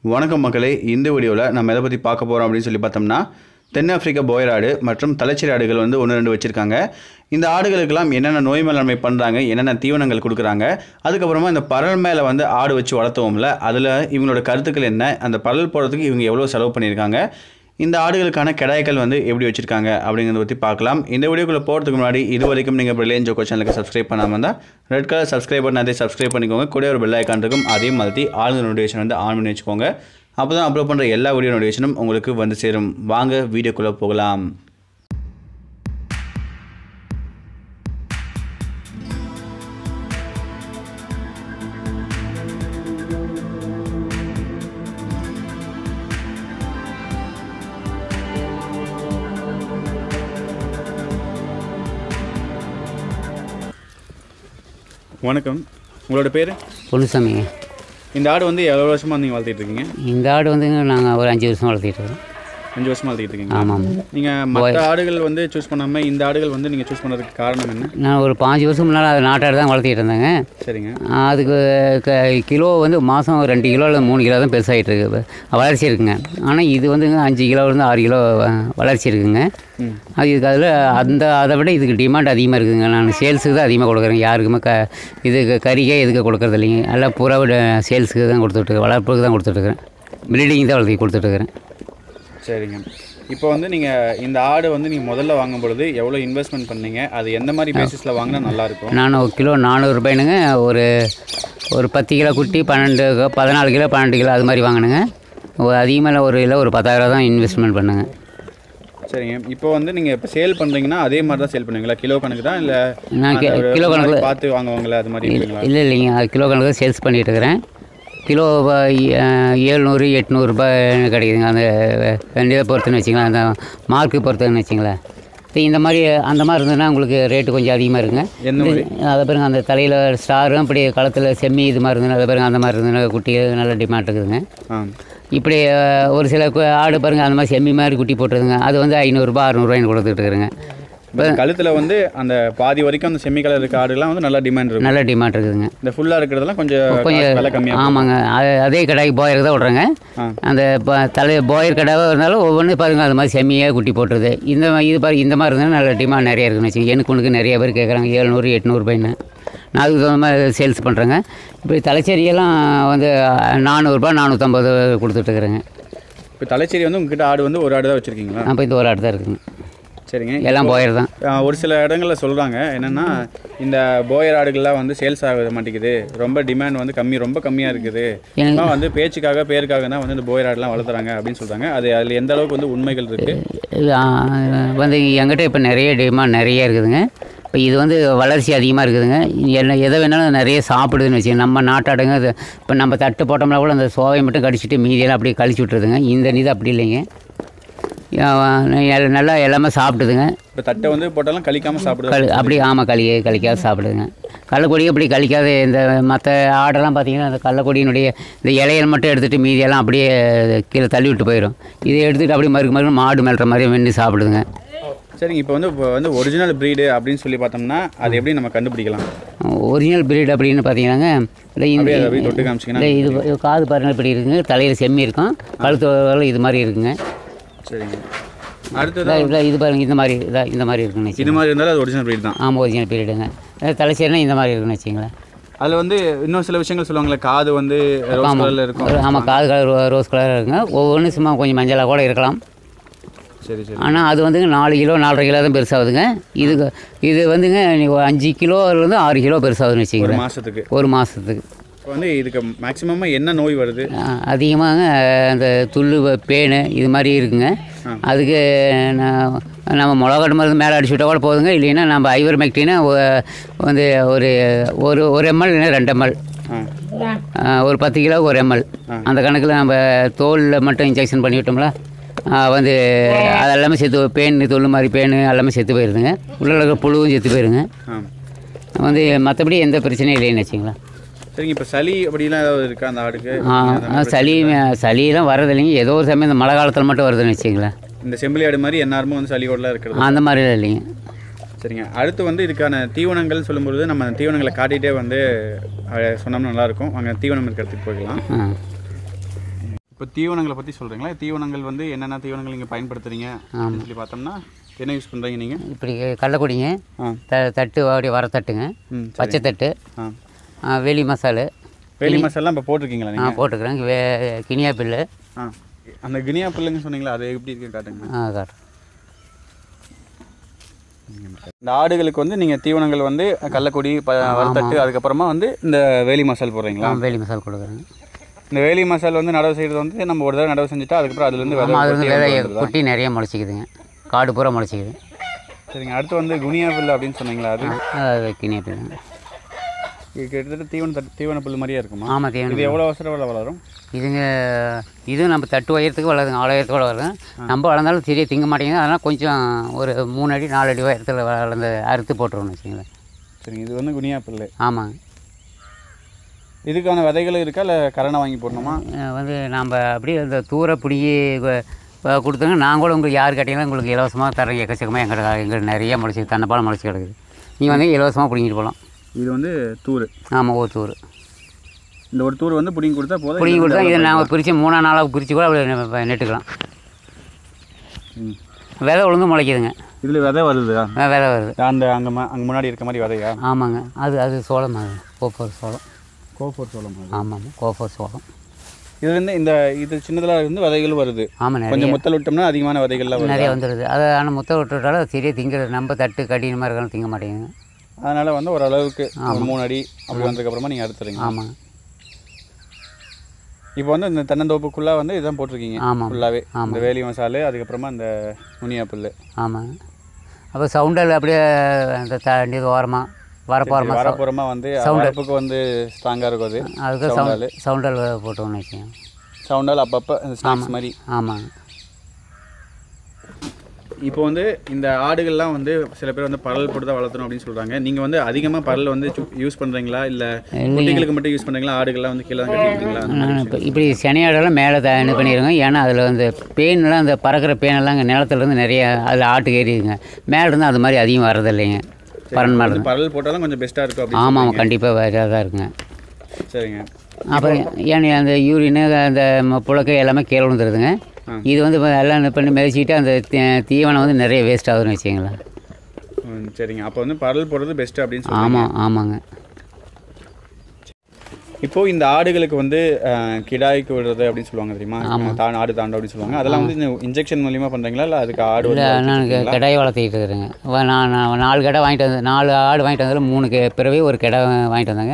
வணக்கம் மக்களே இந்த வீடியோவில் நம்ம எதை பற்றி பார்க்க போகிறோம் அப்படின்னு சொல்லி பார்த்தோம்னா தென்னாப்பிரிக்க போயர் ஆடு மற்றும் தலைச்சேரி ஆடுகள் வந்து ஒன்று ரெண்டு வச்சுருக்காங்க இந்த ஆடுகளுக்கெல்லாம் என்னென்ன நோய் மேலாண்மை பண்ணுறாங்க என்னென்ன தீவனங்கள் கொடுக்குறாங்க அதுக்கப்புறமா இந்த பரல் மேலே வந்து ஆடு வச்சு வளர்த்துவோம்ல அதில் இவங்களோட கருத்துக்கள் என்ன அந்த பரல் போடுறதுக்கு இவங்க எவ்வளோ செலவு பண்ணியிருக்காங்க இந்த ஆடுகளுக்கான கிடாய்கள் வந்து எப்படி வச்சுருக்காங்க அப்படிங்கிறத பற்றி பார்க்கலாம் இந்த வீடியோக்குள்ளே போகிறதுக்கு முன்னாடி இது வரைக்கும் நீங்கள் ரிலையன் ஜோக்கோ சேனலுக்கு சப்ஸ்கிரைப் பண்ணாமல் இருந்தால் ரெட் கலர் சப்ஸ்கிரைப் பண்ணி அதே சப்ஸ்கிரைப் பண்ணிக்கோங்க கூட ஒரு பெல் ஐக்கான் இருக்கும் அதையும் மறுத்தி ஆளுங்க நோட்டிஃபிகேஷன் வந்து ஆன் பண்ணி வச்சுக்கோங்க அப்போ தான் அப்லோட் பண்ணுற எல்லா வீடியோ நோட்டிஃபிகேஷனும் உங்களுக்கு வந்து சேரும் வாங்க வீடியோக்குள்ளே போகலாம் வணக்கம் உங்களோட பேர் பொன்னுசாமிங்க இந்த ஆடு வந்து எவ்வளோ வருஷமாக நீங்கள் வளர்த்திட்டு இருக்கீங்க இந்த ஆடு வந்துங்க நாங்கள் ஒரு அஞ்சு வருஷம் வளர்த்திட்டு இருக்கோம் அஞ்சு வருஷமாக வளர்த்திட்டு இருக்கீங்க ஆமாம் நீங்கள் மற்ற ஆடுகள் வந்து சூஸ் பண்ணாமல் இந்த ஆடுகள் வந்து நீங்கள் சூஸ் பண்ணுறதுக்கு காரணம் என்ன நான் ஒரு பாஞ்சு வருஷம் முன்னால் அது நாட்டாடு தான் வளர்த்திட்டு இருந்தேங்க சரிங்க அதுக்கு க கிலோ வந்து மாதம் ரெண்டு கிலோ இல்லை மூணு கிலோ தான் பெருசாகிட்டு இருக்கு வளர்ச்சி இருக்குங்க ஆனால் இது வந்துங்க அஞ்சு கிலோ இருந்து ஆறு கிலோ வ- வளர்ச்சி இருக்குங்க ம் அது இதுக்கு அதில் அந்த அதை விட இதுக்கு டிமாண்ட் அதிகமாக இருக்குதுங்க நான் சேல்ஸுக்கு தான் அதிகமாக கொடுக்குறேன் யாருக்குமே க இதுக்கு கறிக்கே இதுக்கு கொடுக்குறது இல்லைங்க எல்லாம் புறாவோட சேல்ஸுக்கு தான் கொடுத்துட்ருக்கேன் வளர்ப்புக்கு தான் கொடுத்துட்ருக்கேன் ப்ரீடிங் தான் வளர்த்தி கொடுத்துட்ருக்குறேன் சரிங்க இப்போ வந்து நீங்கள் இந்த ஆடு வந்து நீங்கள் முதல்ல வாங்கும் பொழுது எவ்வளோ இன்வெஸ்ட்மெண்ட் பண்ணீங்க அது எந்த மாதிரி பேசிஸில் வாங்கினா நல்லாயிருக்கும் நான் ஒரு கிலோ நானூறுபாய்னுங்க ஒரு ஒரு பத்து கிலோ குட்டி பன்னெண்டு கி- பதினாலு கிலோ பன்னெண்டு கிலோ அது மாதிரி வாங்கினுங்க ஒரு அதிகமாக ஒரு கிலோ ஒரு பத்தாயிரம் தான் இன்வெஸ்ட்மெண்ட் பண்ணுங்க சரிங்க இப்போ வந்து நீங்கள் இப்போ சேல் பண்ணுறீங்கன்னா அதே மாதிரி தான் சேல் பண்ணுவீங்களா கிலோ கணக்கு தான் இல்லை நான் கி- கிலோ கணக்கில் பார்த்து வாங்குவாங்களே அது மாதிரி இருக்குங்களா இல்லை இல்லைங்க அது கிலோ கணக்கு சேல்ஸ் பண்ணிட்டு இருக்கிறேன் கிலோ ஏழ்நூறு எட்நூறுபா கிடைக்குதுங்க அந்த ரெண்டு இதை பொறுத்துன்னு வச்சிங்களேன் அந்த மார்க்கு பொறுத்துன்னு வச்சிங்களேன் இப்போ இந்த மாதிரி அந்த மாதிரி இருந்ததுன்னா உங்களுக்கு ரேட்டு கொஞ்சம் அதிகமாக இருக்குங்க எந்த மாதிரி அதை பாருங்க அந்த தலையில் ஸ்டாரும் இப்படி களத்தில் செம்மி இது மாதிரி இருந்ததுன்னா அதை பாருங்க அந்த மாதிரி இருந்ததுன்னா குட்டி நல்ல டிமாண்ட் இருக்குதுங்க ஆ இப்படி அஹ், ஒரு சில கு- ஆடு பாருங்க அந்த மாதிரி செம்மி மாதிரி குட்டி போட்டுருதுங்க அது வந்து ஐநூறுரூபா அறநூறுவாய்னு கொடுத்துட்டு இருக்கிறேங்க இப்போ கழுத்தில் வந்து அந்த பாதி வரைக்கும் அந்த செம்மி கலர் இருக்க ஆடுலாம் வந்து நல்லா டிமாண்ட் இருக்கும் நல்ல டிமாண்ட் இருக்குதுங்க இந்த ஃபுல்லாக இருக்கிறதெல்லாம் கொஞ்சம் கொஞ்சம் காசு விலை கம்மியாக ஆமாங்க அது அதே கடாய்க்கு போயருக்கு தான் விட்றேங்க ஆ. அந்த ப- தலை போயர் கடாவாக இருந்தாலும் ஒவ்வொன்றும் பாருங்கள் அது மாதிரி செம்மியாக குட்டி போட்டுருது இந்த மா- இது பாரு இந்த மாதிரி இருந்தாலும் நல்ல டிமாண்ட் நிறைய இருக்குன்னு வச்சுக்கோங்க எனக்கு ஒன்றுக்கு நிறைய பேர் கேட்குறாங்க ஏழ்நூறு எட்நூறுபாய்ன்னு நான் அதுக்கு தகுந்த மாதிரி சேல்ஸ் பண்ணுறேங்க இப்படி தலைச்சேரியெல்லாம் வந்து நானூறுரூபா நானூற்றம்பது கொடுத்துட்ருக்குறேங்க இப்போ தலைச்சேரி வந்து உங்ககிட்ட ஆடு வந்து ஒரு ஆடு தான் வச்சுருக்கீங்களா அப்போ இந்த ஒரு ஆடு தான் இருக்குங்க சரிங்க எல்லாம் போயர் தான் ஆ, ஒரு சில இடங்களில் சொல்கிறாங்க என்னென்னா இந்த போயர் ஆடுகள்லாம் வந்து சேல்ஸ் ஆக மாட்டேங்குது ரொம்ப டிமாண்ட் வந்து கம்மி ரொம்ப கம்மியாக இருக்குது எனக்கு- சும்மா வந்து பேச்சுக்காக பேருக்காக தான் வந்து இந்த போயர் ஆடுலாம் வளர்த்துறாங்க அப்படின்னு சொல்கிறாங்க அது அதில் எந்த அளவுக்கு வந்து உண்மைகள் இருக்குது இது, ஆ, வந்து என்கிட்ட இப்போ நிறைய டிமாண்ட் நிறைய இருக்குதுங்க இப்போ இது வந்து வளர்ச்சி அதிகமாக இருக்குதுங்க என்ன எதை வேணாலும் நிறைய சாப்பிடுதுன்னு வச்சுக்கோங்க நம்ம நாட்டாடுங்க அது இப்போ நம்ம தட்டு போட்டோம்னா கூட அந்த சோவையை மட்டும் கடிச்சிட்டு மீதியெல்லாம் அப்படியே கழிச்சு விட்ருதுங்க இந்த இது அப்படி இல்லைங்க ஆ, எல்- நல்லா எல்லாமே சாப்பிடுதுங்க இப்போ தட்டை வந்து போட்டாலும் கழிக்காமல் சாப்பிடுது களி அப்படி ஆமாம் களி கழிக்காத சாப்பிடுதுங்க கள்ளக்கொடி அப்படி கழிக்காத இந்த மற்ற ஆடெல்லாம் பார்த்தீங்கன்னா அந்த கள்ளக்கொடியினுடைய இந்த இலையை மட்டும் எடுத்துகிட்டு மீதியெல்லாம் அப்படியே கீழே தள்ளி விட்டு போயிடும் இதை எடுத்துகிட்டு அப்படியே மறுக்கு மறுக்கு மாடு மேல்ற மாதிரி வெண்ணி சாப்பிடுதுங்க சரிங்க இப்போ வந்து இப்போ வந்து ஒரிஜினல் ப்ரீடு அப்படின்னு சொல்லி பார்த்தோம்னா அது எப்படி நம்ம கண்டுபிடிக்கலாம் ஒரிஜினல் பிரீட் அப்படின்னு பார்த்தீங்கன்னா இல்லை இந்த அப்படியே அதை அப்படியே தொட்டு காமிச்சிங்கன்னா இல்லை இது இது காது பாருங்கள் இப்படி இருக்குங்க தலையில் செம்மி இருக்கும் கழுத்து வரல இது மாதிரி இருக்குங்க சரிங்க அடுத்தது இதா- இதா- இது பாருங்க இந்த மாதிரி இதா இந்த மாதிரி இருக்குன்னு இது மாதிரி இருந்தாலும் அது ஒரிஜினல் ப்ரீட் தான் ஆமாம் ஒரிஜினல் பீரியடுங்க தலை சரினா இந்த மாதிரி இருக்குன்னு வச்சிங்களேன் அதில் வந்து இன்னும் சில விஷயங்கள் சொல்லுவாங்களே காது வந்து ரோஸ் கலரில் இருக்கும் ஆமாம் காது கலர் ரோஸ் கலராக இருக்குங்க ஒவ்வொன்றும் சும்மா கொஞ்சம் மஞ்சளாக கூட இருக்கலாம் சரி சரி ஆனால் அது வந்துங்க நாலு கிலோ நாலரை கிலோ தான் பெருசாகுதுங்க இதுக்கு இது வந்துங்க நீ ஒரு அஞ்சு கிலோலேருந்து ஆறு கிலோ பெருசாகுதுன்னு ஒரு வச்சுங்களேன் மாதத்துக்கு ஒரு மாதத்துக்கு இப்போ வந்து இதுக்கு மேக்ஸிமமாக என்ன நோய் வருது அதிகமாக அந்த துள்ளு வ- பேனு இது மாதிரி இருக்குங்க அதுக்கு நான் நம்ம மிளகாட்டு மருந்து மேலே அடிச்சு விட்டா கூட போதுங்க இல்லைன்னா நம்ம ஐவர் மெக்டினா வந்து ஒரு ஒரு ஒரு எம்எல் இல்லைன்னா ரெண்டு எம்எல் ஆ ஒரு பத்து கிலோ ஒரு எம்எல் அந்த கணக்கில் நம்ம தோலில் மட்டும் இன்ஜெக்ஷன் பண்ணி விட்டோம்ல ஆ, வந்து அது எல்லாமே செத்து பேன் தொல் மாதிரி பேனு எல்லாமே செத்து போயிருதுங்க உள்ள இருக்கிற புழுவும் செத்து போயிருங்க ஆ வந்து மற்றபடி எந்த பிரச்சனையும் இல்லைன்னு வச்சுங்களேன் சரிங்க இப்போ சளி அப்படிலாம் ஏதாவது இருக்கா அந்த ஆடுக்கு ஆ ஆ, சளி சளியெல்லாம் வர்றது இல்லைங்க ஏதோ ஒரு சமயம் இந்த மழை காலத்தில் மட்டும் வருதுன்னு வச்சுங்களேன் இந்த செம்பிளி ஆடு மாதிரி எந்நேரமும் வந்து சளியோடலாம் இருக்கிறது அந்த மாதிரிலாம் இல்லைங்க சரிங்க அடுத்து வந்து இதுக்கான தீவனங்கள் சொல்லும்பொழுது நம்ம அந்த தீவனங்களை காட்டிகிட்டே வந்து அஹ், சொன்னோம்னா நல்லாயிருக்கும் அங்கே தீவனம் இருக்கிறதுக்கு போய்க்கலாம் ஆ இப்போ தீவனங்களை பற்றி சொல்கிறீங்களா தீவனங்கள் வந்து என்னென்ன தீவனங்கள் நீங்கள் பயன்படுத்துறீங்க அப்படின்னு சொல்லி பார்த்தோம்னா என்ன யூஸ் பண்ணுறீங்க நீங்கள் இப்படி கடலக்குடிங்க ஆ த தட்டு அப்படி வர தட்டுங்க ம் பச்சை தட்டு ஆ ஆ, வெளி மசாலு வேலி மசாலாம் இப்போ போட்டிருக்கீங்களா ஆ நீங்கள் போட்டுக்கிறேன் வே கினியா பில்லு ஆ அந்த கினியா பில்லுங்க சொன்னீங்களா அது எப்படி இருக்கு காட்டுங்க ஆ காட்டுறேன் இந்த ஆடுகளுக்கு வந்து நீங்கள் தீவனங்கள் வந்து கள்ளக்குடி ப வறுத்தட்டு அதுக்கப்புறமா வந்து இந்த வேலி மசால் போடுறீங்களா ஆ, வெளி மசால் கொடுக்குறேங்க இந்த வேலி மசால் வந்து நடவு செய்கிறது வந்து நம்ம ஒரு தடவை நடவு செஞ்சுட்டா அதுக்கப்புறம் அதுலேருந்து விதை ஆமாம் அது கொட்டி வந்து விதை வந்து வந்துருதா? குட்டி நிறைய முளைச்சிக்குதுங்க காடு பூரா முளைச்சிக்குது சரிங்க அடுத்து வந்து குனியா புல் அப்படின்னு சொன்னீங்களா அது அது கினியா பில்லுங்க இது கிட்டத்தட்ட தீவன தட்டு தீவன புல் மாதிரியே இருக்குமா ஆமாம் தீவனம் இது எவ்வளோ அவசரம் வளரும் இதுங்க இதுவும் நம்ம தட்டு உயரத்துக்கு வளருதுங்க அவ்வளோ உயரத்துக்கு வளரும் நம்ம வளர்ந்தாலும் சரியாக திங்க மாட்டேங்குது அதனால் கொஞ்சம் ஒரு மூணு அடி நாலு அடி உயரத்தில் வளர்ந்து அறுத்து போட்டுருவோம்னு வச்சுங்களேன் சரிங்க இது வந்து குனியா புல் ஆமாங்க இதுக்கான விதைகள் இருக்கா இல்லை கரணை வாங்கி போடணுமா அஹ் வந்து நாம் அப்படியே அந்த தூர பிடிங்கி கொடுத்தாங்க நான் கூட உங்களுக்கு யார் கேட்டீங்கன்னா உங்களுக்கு இலவசமாக தரேன் எக்கச்சக்கமாக எங்கிட்ட எங்கிட்ட நிறைய முளைச்சி தன்னைப்பால் முளைச்சி கிடக்குது நீங்கள் வந்து இலவசமாக பிடிங்கிட்டு போகலாம் இது வந்து தூர் ஆமாம் ஒரு தூர் இந்த ஒரு தூர் வந்து பிடிங்கி கொடுத்தா போதும் பிடிங்கி இது கொடுத்தா வந்து இதை நாங்கள் பிரித்து மூணா நாளாக பிரித்து கூட அப்படி நெ- நெட்டுக்கலாம் ம். விதை ஒழுங்கு முளைக்குதுங்க இதில் விதை வருதா அஹ் விதை வருது அந்த அங்கே அங்கே முன்னாடி இருக்க மாதிரி விதையா ஆமாங்க அது அது சோளம் அது கோப்பர் சோளம் கோஃபோர் சோளம் அது ஆமாம் கோப்பர் சோளம் இது வந்து இந்த இது சின்னதில் இருந்து விதைகள் வருது ஆமாம் நிறைய கொஞ்சம் முத்தல் விட்டோம்னா அதிகமான விதைகள்லாம் வருது நிறைய வந்துடுது அதை ஆனால் முட்டை விட்டுட்டாலும் அது சரியாக திங்கிறது நம்ம தட்டு கடினமாக இருக்காலும் திங்க மாட்டேங்குது அதனால் வந்து ஓரளவுக்கு ஒரு மூணு அடி அப்படி வந்ததுக்கப்புறமா நீங்கள் அடுத்துறீங்க ஆமாங்க இப்போ வந்து இந்த தென்னந்தோப்புக்குள்ளே வந்து இதான் போட்டிருக்கீங்க ஆமாம் ஃபுல்லாகவே ஆமாம். இந்த வேலி மசாலு அதுக்கப்புறமா இந்த முனியா புல் ஆமாங்க அப்போ சவுண்டல் அப்படியே அந்த த இது ஓரமாக வரப்போரமாக வரப்புறமா வந்து வரப்புக்கு வந்து ஸ்ட்ராங்காக இருக்கும் அது அதுக்கு சவுண்ட் சவுண்டல் போட்டோம்னு வச்சுக்கோங்க சவுண்டால் அப்பப்போ இந்த ஸ்நாக்ஸ் மாதிரி ஆமாங்க இப்போ வந்து இந்த ஆடுகள்லாம் வந்து சில பேர் வந்து பரல் போட்டு தான் வளர்த்தணும் அப்படின்னு சொல்கிறாங்க நீங்கள் வந்து அதிகமாக பரல் வந்து யூஸ் பண்ணுறீங்களா இல்லை குட்டிகளுக்கு மட்டும் யூஸ் பண்ணுறீங்களா ஆடுகள்லாம் வந்து கீழே தான் கட்டிக்கிறீங்களா அந்த மாதிரி இப்போ இப்படி சனியாடெல்லாம் மேலே த இது பண்ணிடுங்க ஏன்னா அதில் வந்து பேனெல்லாம் அந்த பறக்கிற பேனெல்லாம் இங்கே நிலத்துலேருந்து நிறைய அதில் ஆட்டுக்கு ஏறிதுங்க மேலே இருந்து அது மாதிரி அதிகம் வர்றதில்லைங்க பறன் மேலே வந்து பரல் போட்டாலும் கொஞ்சம் பெஸ்ட்டாக இருக்கும் அப்படின்னு ஆமாம் ஆமாம் கண்டிப்பாக இதாக தான் இருக்குங்க சரிங்க அப்புறம் ஏன்னா அந்த யூரின் அந்த ம- புழக்கை எல்லாமே கீழே விழுந்துருதுங்க இது வந்து இப்ப எல்லாம் இது பண்ணி மிதிச்சிட்டு அந்த தீ- தீவனம் வந்து நிறைய வேஸ்ட் ஆகுதுன்னு வச்சுங்களேன் ம், சரிங்க அப்போ வந்து பரல் போடுறது பெஸ்ட்டு அப்படின்னு சொல்லுவாங்க ஆமாம் ஆமாங்க இப்போ இந்த ஆடுகளுக்கு வந்து அஹ், கிடாய்க்கு விடுறது அப்படின்னு சொல்லுவாங்க தெரியுமா தான் ஆடு தாண்டோ அப்படின்னு சொல்லுவாங்க அதெல்லாம் வந்து இந்த இன்ஜெக்ஷன் மூலியமா பண்றீங்களா இல்லை அதுக்கு ஆடு இல்லை வந்து நான் கெ- கிடாய் வளர்த்திட்டு இருக்கிறேங்க வ- நான் நான் நாலு கிடா வாங்கிட்டு வந்து நாலு ஆடு வாங்கிட்டு வந்ததில் மூணு கெ பிறவே ஒரு கிடா வாங்கிட்டு வந்தாங்க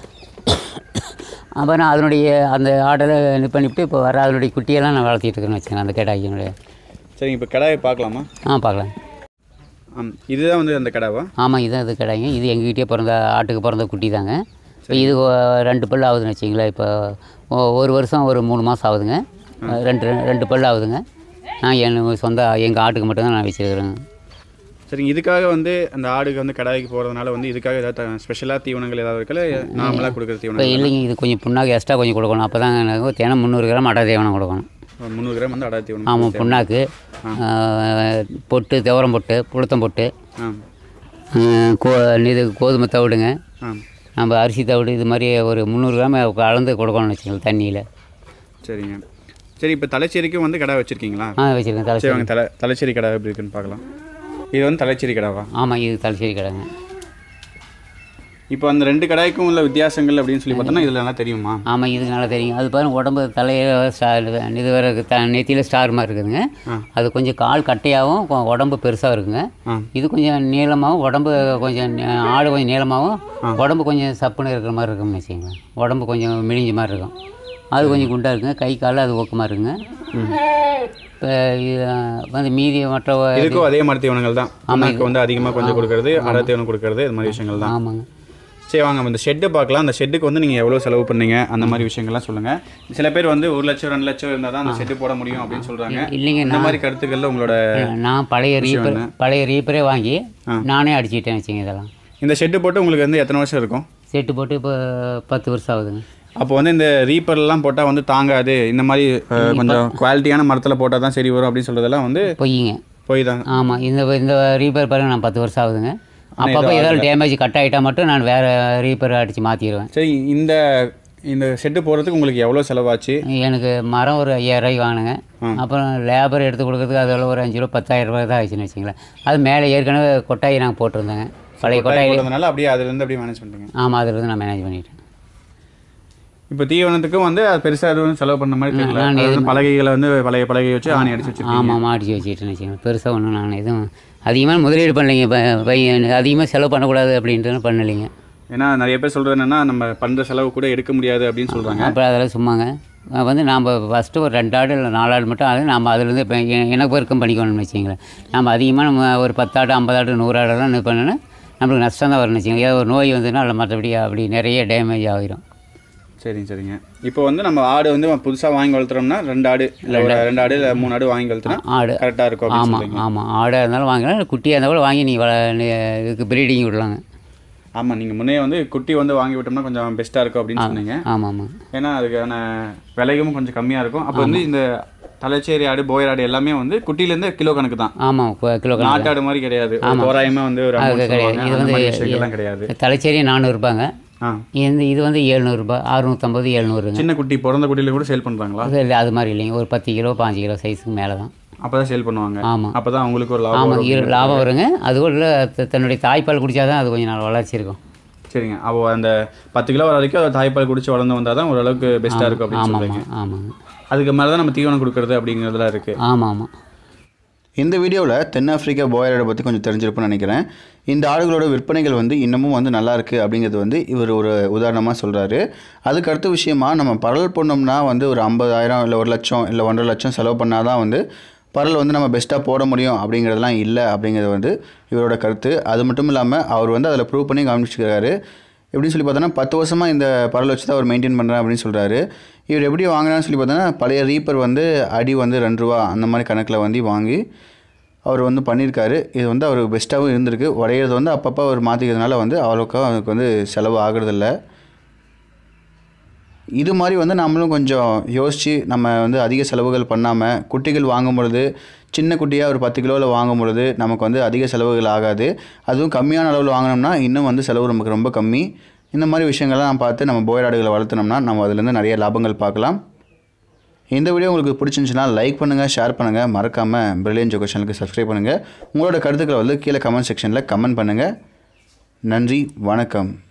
அப்புறம் அதனுடைய அந்த ஆடெல்லாம் இது பண்ணிவிட்டு இப்போ வர அதனுடைய குட்டியெல்லாம் நான் வளர்த்திட்டு இருக்கேன்னு வச்சுக்கோங்க அந்த கிடாயினுடைய சரிங்க இப்போ கிடாயை பார்க்கலாமா ஆ பார்க்கலாம் ஆம் இதுதான் வந்து அந்த கிடாவா ஆமாம் இதுதான் இது கிடாய்ங்க இது எங்ககிட்டயே பிறந்த ஆட்டுக்கு பிறந்த குட்டி தாங்க இப்போ இது ஒ- ரெண்டு பல் ஆகுதுன்னு வச்சிங்களேன் இப்போ ஒ- ஒரு வருஷம் ஒரு மூணு மாதம் ஆகுதுங்க ரெண்டு ரெண்டு பல் ஆகுதுங்க நான் என் சொந்த எங்கள் ஆட்டுக்கு மட்டும்தான் நான் வச்சுருக்கிறேங்க சரிங்க இதுக்காக வந்து அந்த ஆடுக்கு வந்து கடாய்க்கு போகிறதுனால வந்து இதுக்காக ஏதாவது ஸ்பெஷலாக தீவனங்கள் ஏதாவது இருக்குல்ல நார்மலாக கொடுக்குற இப்போ தீவனம் இல்லைங்க இது கொஞ்சம் புண்ணாக்கு எக்ஸ்ட்ரா கொஞ்சம் கொடுக்கணும் அப்போ தான் எனக்கு தினம் முந்நூறு கிராம் அடை தீவனம் கொடுக்கணும் ஒரு முந்நூறு கிராம் வந்து அடா தீவனம் ஆமாம் புண்ணாக்கு ஆ, பொட்டு துவரம் பொட்டு புளுத்தம் பொட்டு ஆ ஆ, கோ இது கோதுமை தவிடுங்க ஆ நம்ம அரிசி தவிடு இது மாதிரி ஒரு முந்நூறு கிராம் கலந்து கொடுக்கணும்னு வச்சுக்கோங்க தண்ணியில் சரிங்க சரி இப்போ தலைச்சேரிக்கும் வந்து கடை வச்சுருக்கீங்களா ஆ வச்சுருக்கேன் தலை சரி வாங்க தலை தலைச்சேரி கடை எப்படி இருக்குன்னு பார்க்கலாம் இது வந்து தலைச்சேரி கடாவா ஆமாம் இது தலைச்சேரி கடைங்க இப்போ அந்த ரெண்டு கடாய்க்கும் உள்ள வித்தியாசங்கள் அப்படின்னு சொல்லி பார்த்தோம்னா இதில் நல்லா தெரியுமா ஆமாம் இதுக்கு நல்லா தெரியும் அது பாருங்க உடம்பு தலையில் ஸ்டார் இது வேறு த நெத்தியில் ஸ்டார் மாதிரி இருக்குதுங்க அது கொஞ்சம் கால் கட்டையாகவும் கொ- உடம்பு பெருசாக இருக்குங்க ஆ. இது கொஞ்சம் நீளமாகவும் உடம்பு கொஞ்சம் நி- ஆடு கொஞ்சம் நீளமாகவும் உடம்பு கொஞ்சம் சப்புன்னு இருக்கிற மாதிரி இருக்கும்னு வச்சுக்கோங்களேன் உடம்பு கொஞ்சம் மெலிஞ்ச மாதிரி இருக்கும் அது கொஞ்சம் குண்டாக இருக்குங்க கை கால் அது ஒக்கமாக இருக்குங்க இப்போ இது வந்து மீதி மற்ற இதுக்கும் அதே மாதிரி தீவனங்கள் தான் அம்மாக்கு வந்து அதிகமாக கொஞ்சம் கொடுக்கறது அரை தீவனம் கொடுக்கறது இது மாதிரி விஷயங்கள் தான் ஆமாங்க சரி வாங்க நம்ம இந்த ஷெட்டு பார்க்கலாம் அந்த ஷெட்டுக்கு வந்து நீங்கள் எவ்வளோ செலவு பண்ணீங்க அந்த மாதிரி விஷயங்கள்லாம் சொல்லுங்கள் சில பேர் வந்து ஒரு லட்சம் ரெண்டு லட்சம் இருந்தால் தான் அந்த ஷெட்டு போட முடியும் அப்படின்னு சொல்கிறாங்க இல்லைங்க இந்த மாதிரி கருத்துக்கள்ல உங்களோட நான் பழைய ரீப்பர் பழைய ரீப்பரே வாங்கி நானே அடிச்சுக்கிட்டேன் வச்சுங்க இதெல்லாம் இந்த ஷெட்டு போட்டு உங்களுக்கு வந்து எத்தனை வருஷம் இருக்கும் செட்டு போட்டு இப்போ பத்து வருஷம் ஆகுதுங்க அப்போ வந்து இந்த ரீப்பர்லாம் போட்டால் வந்து தாங்காது இந்த மாதிரி அஹ், கொஞ்சம் குவாலிட்டியான மரத்தில் போட்டால் தான் சரி வரும் அப்படின்னு சொல்கிறதெல்லாம் வந்து பொய்யுங்க போய் தான் ஆமாம் இந்த இந்த ரீப்பேர் பாருங்க நான் பத்து வருஷம் ஆகுதுங்க அப்பப்போ ஏதாவது டேமேஜ் கட் ஆகிட்டா மட்டும் நான் வேறு ரீப்பர் அடித்து மாற்றிடுவேன் சரி இந்த இந்த செட்டு போடுறதுக்கு உங்களுக்கு எவ்வளோ செலவாச்சு எனக்கு மரம் ஒரு ஐயாயிரரூவாய்க்கு வாங்கினேங்க அப்புறம் லேபர் எடுத்து கொடுக்கறதுக்கு அதில் ஒரு அஞ்சு ரூபா பத்தாயிரம் ரூபாய் தான் ஆச்சுன்னு வச்சுங்களேன் அது மேலே ஏற்கனவே கொட்டாயி நாங்கள் போட்டிருந்தேங்க பழைய கொட்டாயி போடுறதுனால அப்படியே அதுலேருந்து அப்படியே மேனேஜ் பண்ணுறீங்க ஆமாம் அதில் இருந்து நான் மேனேஜ் பண்ணிட்டேன் இப்போ தீவனத்துக்கும் வந்து அது பெருசாக எதுவும் செலவு பண்ண மாதிரி தெரியல நான் அதாவது பலகைகளை வந்து பழைய பலகை வச்சு ஆணி அடிச்சு வச்சிருக்கீங்க ஆமாம் அடிச்சு வச்சுக்கிட்டேன்னு வச்சுக்கோங்க பெருசாக ஒன்றும் நான் எதுவும் அதிகமாக முதலீடு பண்ணலைங்க இப்போ பையன் அதிகமாக செலவு பண்ணக்கூடாது அப்படின்ட்டு பண்ணலைங்க ஏன்னா நிறைய பேர் சொல்கிறது என்னன்னா நம்ம பண்ணுற செலவு கூட எடுக்க முடியாது அப்படின்னு சொல்கிறாங்க அப்புறம் அதெல்லாம் சும்மாங்க அஹ் வந்து நாம் ஃபஸ்ட்டு ஒரு ரெண்டு ஆடு இல்லை நாலு ஆடு மட்டும் அது நம்ம அதுலேருந்து இப்போ எனக்கு பெருக்கம் பண்ணிக்கணும்னு வச்சுங்களேன் நம்ம அதிகமாக நம்ம ஒரு பத்தாடு ஐம்பது ஆடு நூறு ஆடெல்லாம் இது பண்ணோன்னா நம்மளுக்கு நஷ்டம் தான் வரும்னு வச்சுக்கோங்க ஏதோ ஒரு நோய் வந்துன்னா அதில் மற்றபடி அப்படி நிறைய டேமேஜ் ஆகிரும் சரிங்க சரிங்க இப்போ வந்து நம்ம ஆடு வந்து புதுசாக வாங்கி வளர்த்துறோம்னா ரெண்டு ஆடு இல்லை ஒரு ரெண்டு ஆடு இல்லை மூணு ஆடு வாங்கி வளர்த்துனா ஆடு கரெக்டாக இருக்கும் அப்படின்னு ஆமாம் சொல்றீங்க ஆமாம் ஆடாக இருந்தாலும் வாங்கலாம் குட்டியாக இருந்தால் கூட வாங்கி நீ வள நீ இதுக்கு ப்ரீடிங் விடலாங்க ஆமாம் நீங்கள் முன்னே வந்து குட்டி வந்து வாங்கி விட்டோம்னா கொஞ்சம் பெஸ்ட்டாக இருக்கும் அப்படின்னு சொன்னீங்க ஆமாம் ஆமாம் ஏன்னா அதுக்கான விலையும் கொஞ்சம் கம்மியாக இருக்கும் அப்போ வந்து இந்த தலைச்சேரி ஆடு போயர் ஆடு எல்லாமே வந்து குட்டிலேருந்து கிலோ கணக்கு தான் ஆமாம் கிலோ கணக்கு நாட்டாடு மாதிரி கிடையாது ஒரு தோராயமாக வந்து ஒரு amount கிடையாது. சொல்லுவாங்க. இது அந்த வந்து மாதிரி விஷயங்கள்லாம் கிடையாது தலைச்சேரி நானூறுபாங்க ஆ இந்த இது வந்து எழுநூறுபா அறுநூற்றம்பது எழுநூறுங்க சின்ன குட்டி பிறந்த குட்டியில கூட சேல் பண்ணுறாங்களா அது இல்லை அது மாதிரி இல்லைங்க ஒரு பத்து கிலோ பாஞ்சு கிலோ சைஸுக்கு மேலே தான் அப்போ தான் சேல் பண்ணுவாங்க ஆமாம் அப்போ தான் அவங்களுக்கு ஒரு லாபம் ஆமாம் வரும். இரு லாபம் வருங்க அது கூட இல்ல, த- தன்னுடைய தாய்ப்பால் குடித்தா தான் அது கொஞ்சம் நாள் வளர்ச்சி இருக்கும் சரிங்க அப்போ அந்த பத்து கிலோ வர வரைக்கும் அதை தாய்ப்பால் குடிச்சு வளர்ந்து வந்தால் தான் ஓரளவுக்கு பெஸ்ட்டாக இருக்கும் அப்படின்னு ஆமாம் சொல்றீங்க ஆமாம் ஆமாங்க அதுக்கு மேலே தான் நம்ம தீவனம் கொடுக்குறது அப்படிங்கிறதுலாம் இருக்குது ஆமாம் ஆமாம் இந்த வீடியோவில் தென்னாப்பிரிக்கா போயரோட பற்றி கொஞ்சம் தெரிஞ்சிருப்பேன்னு நினைக்கிறேன் இந்த ஆடுகளோட விற்பனைகள் வந்து இன்னமும் வந்து நல்லா இருக்குது அப்படிங்கிறது வந்து இவர் ஒரு உதாரணமாக சொல்கிறாரு அதுக்கு அடுத்த விஷயமா நம்ம பரல் பண்ணோம்னா வந்து ஒரு ஐம்பதாயிரம் இல்லை ஒரு லட்சம் இல்லை ஒன்றரை லட்சம் செலவு பண்ணால் தான் வந்து பரல் வந்து நம்ம பெஸ்ட்டாக போட முடியும் அப்படிங்கிறதுலாம் இல்லை அப்படிங்கிறது வந்து இவரோட கருத்து அது மட்டும் இல்லாமல் அவர் வந்து அதில் ப்ரூவ் பண்ணி காமிச்சிருக்காரு எப்படின்னு சொல்லி பார்த்தோன்னா பத்து வருஷமாக இந்த பரல் வச்சு தான் அவர் மெயின்டைன் பண்ணுறேன் அப்படின்னு சொல்கிறாரு இவர் எப்படி வாங்கினான்னு சொல்லி பார்த்தோன்னா பழைய ரீப்பர் வந்து அடி வந்து ரெண்டு ரூபா அந்த மாதிரி கணக்கில் வந்து வாங்கி அவர் வந்து பண்ணியிருக்காரு இது வந்து அவர் பெஸ்ட்டாகவும் இருந்திருக்கு உடையிறது வந்து அப்பப்போ அவர் மாற்றிக்கிறதுனால வந்து அவ்வளோக்கா அவருக்கு வந்து செலவு ஆகுறதில்ல இது மாதிரி வந்து நம்மளும் கொஞ்சம் யோசித்து நம்ம வந்து அதிக செலவுகள் பண்ணாமல் குட்டிகள் வாங்கும் பொழுது சின்ன குட்டியாக ஒரு பத்து கிலோவில் வாங்கும் பொழுது நமக்கு வந்து அதிக செலவுகள் ஆகாது அதுவும் கம்மியான அளவில் வாங்கினோம்னா இன்னும் வந்து செலவு நமக்கு ரொம்ப கம்மி இந்த மாதிரி விஷயங்கள்லாம் பார்த்து நம்ம போயர் ஆடுகளை வளர்த்துனோம்னா நம்ம அதுலேருந்து நிறைய லாபங்கள் பார்க்கலாம் இந்த வீடியோ உங்களுக்கு பிடிச்சிருந்துச்சுன்னா லைக் பண்ணுங்கள் ஷேர் பண்ணுங்கள் மறக்காமல் பிரில்லியன் ஜோகோ சேனலுக்கு சப்ஸ்கிரைப் பண்ணுங்கள் உங்களோட கருத்துக்களை வந்து கீழே கமெண்ட் செக்ஷனில் கமெண்ட் பண்ணுங்கள் நன்றி வணக்கம்